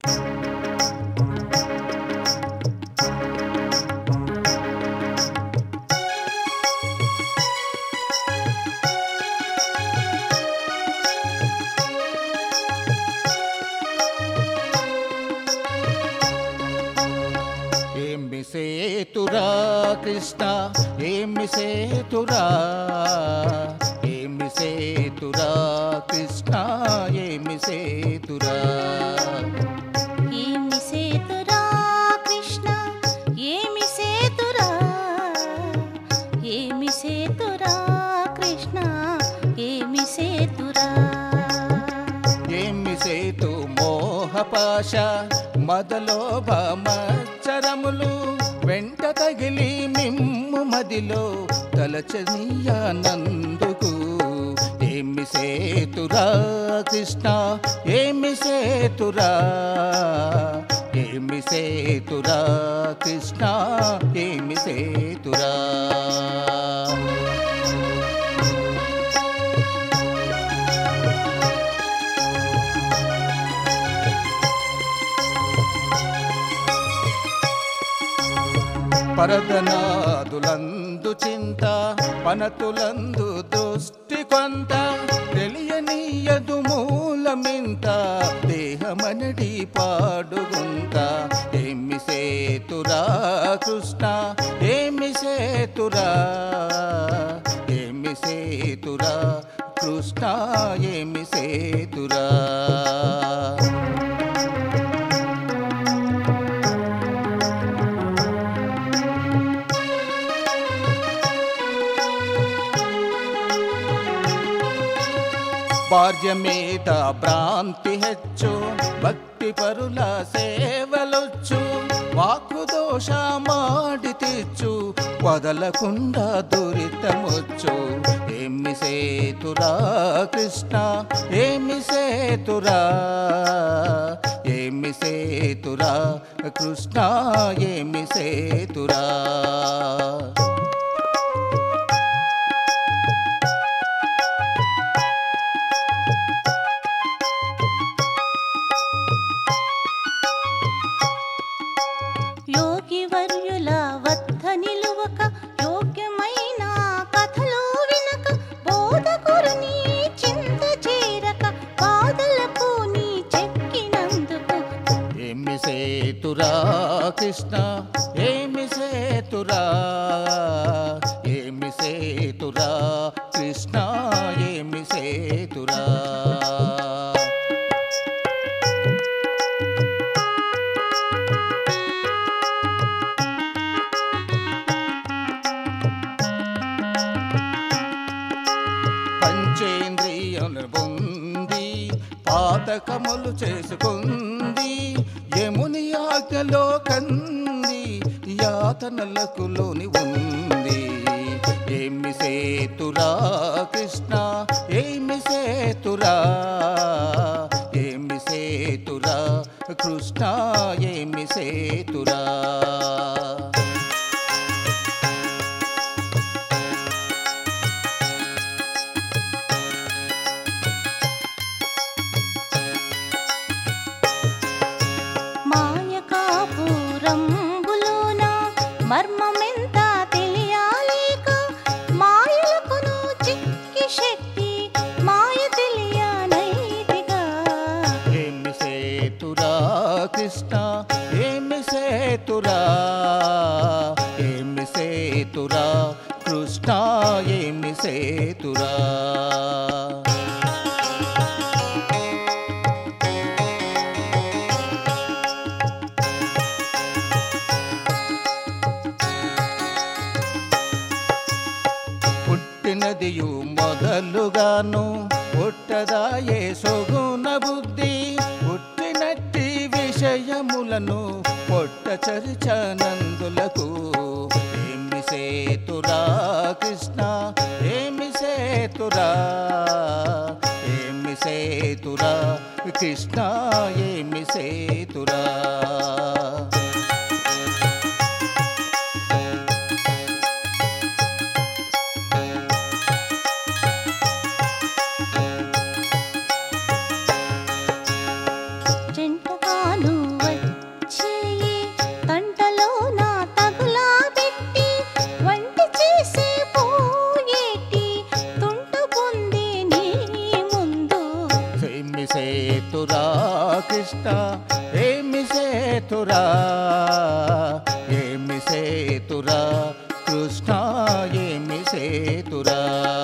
ఏమి సేతురా కృష్ణ ఏమి సేతురా ఏమి సేతురా కృష్ణ ఏమి సేతురా ఏమి సేతురా కృష్ణ ఏమి సేతురా ఏమి సేతురా కృష్ణ ఏమి సేతురా ఏమి సేతు మోహపాశ మదలోభ మచ్చరములు వెంట తగిలి మిమ్ము మదిలో తలచనీయానందుకు ఏమి సేతురా కృష్ణ ఏమి సేతురా ఏమి సేతురా కృష్ణ ఏమి సేతురా పరదనాదులందు చింత పనతులందు దృష్టి కొంత తెలియనీయదు మూలమింత దేహమనడి పాడుగుంత ఏమి సేతురా కృష్ణ ఏమి సేతురా ఏమి సేతురా కృష్ణ ఏమి సేతురా భార్య మీద భ్రాంతి హెచ్చు భక్తి పరుల సేవలొచ్చు వాకు దోష మాడి తెచ్చు వదలకుండా దురితమొచ్చు ఏమి సేతురా కృష్ణ ఏమి సేతురా ఏమి సేతురా కృష్ణ ఏమి సేతురా యోగి వర్యుల వద్ద నిలువక యోగ్యమైన కథలు వినక బోధకురుని చింత చేరక బాధలకు నీ చెక్కినందుకు ఏమి సేతురా కృష్ణ ఏమి సేతురా ఏమి సేతురా కృష్ణ ఏమి సేతురా పంచేంద్రియను పొంది పాతకములు చేసుకుంది యముని ఆజ్ఞలో కంది యాతనలకు లోని ఉంది ఏమి సేతురా కృష్ణ ఏమి సేతురా ఏమి సేతురా కృష్ణ ఏమి సేతురా మాయకాపురంబులోన మర్మమెంత తెలియాలేక మాయలకును చిక్కి శక్తి మాయ తెలియనైతిగా ఏమి సేతురా కృష్ణ ఏమి సేతురా ఏమి సేతురా కృష్ణ ఏమి సేతురా పుట్టినదియు మొదలుగాను పుట్టదాయే సొగున బుద్ధి పుట్టినట్టి విషయములను పొట్ట చరిచనందులకు ఏమి సేతురా కృష్ణ ఏమి సేతురా ఏమి సేతురా కృష్ణ ఏమి సేతురా చెంటకాను ఏమి సేతురా ఏమి సేతురా కృష్ణ ఏమి సేతురా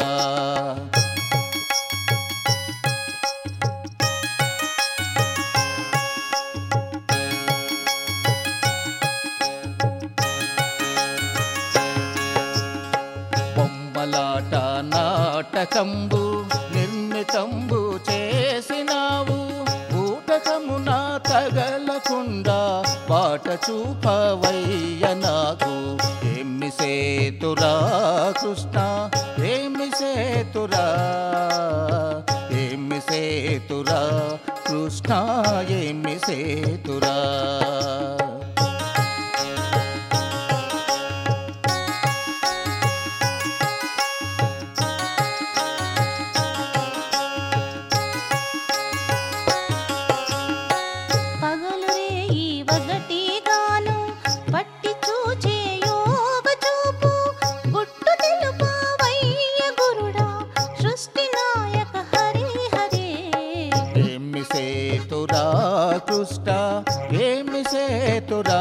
బొమ్మలాట నాటకంబు నిర్మితంబు చేసినావు ఊటకమున తగలకుండా బాట చూపవయ్య నాకు ఏమి సేతురా కృష్ణ ఏమి సేతురా ఏమి సేతురా కృష్ణ ఏమి సేతురా పగలు రేయి వగటిగాను పట్టి చూచే యోగ చూపు గుట్టు తెలుపవయ్య గురుడా సృష్టి నాయక హరి హరే ఏమి సేతురా కృష్ణ ఏమి సేతురా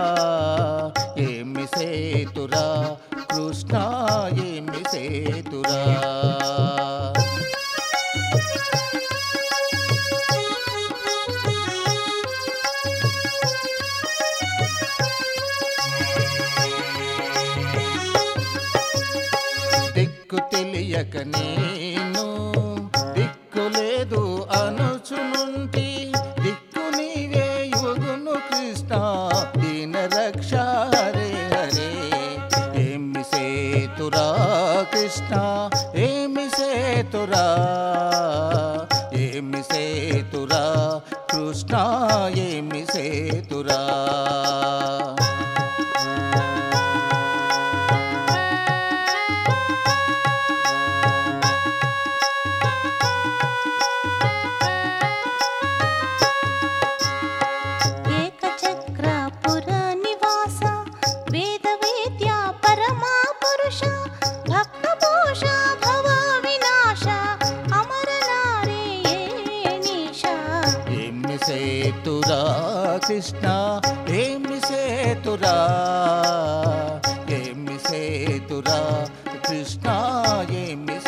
ఏమి సేతురా కృష్ణ ఏమి సేతురా దిక్కు తెలియక నేను దిక్కు లేదు అనుచునుంటి దిక్కు నీవే యుగును కృష్ణ దీన రక్ష హరే హరే ఏమి సేతురా కృష్ణ ఏమి సేతురా ఏమి సేతురా కృష్ణ ఏమి సేతురా ఏకచక్రపుర నివాస వేద వేద్య పరమా పురుష భక్త పోష భవ వినాశ అమర నారేణీశ ఏమి సేతురా కృష్ణ ఏమి సేతురా ఏమి సేతురా కృష్ణ ఏమి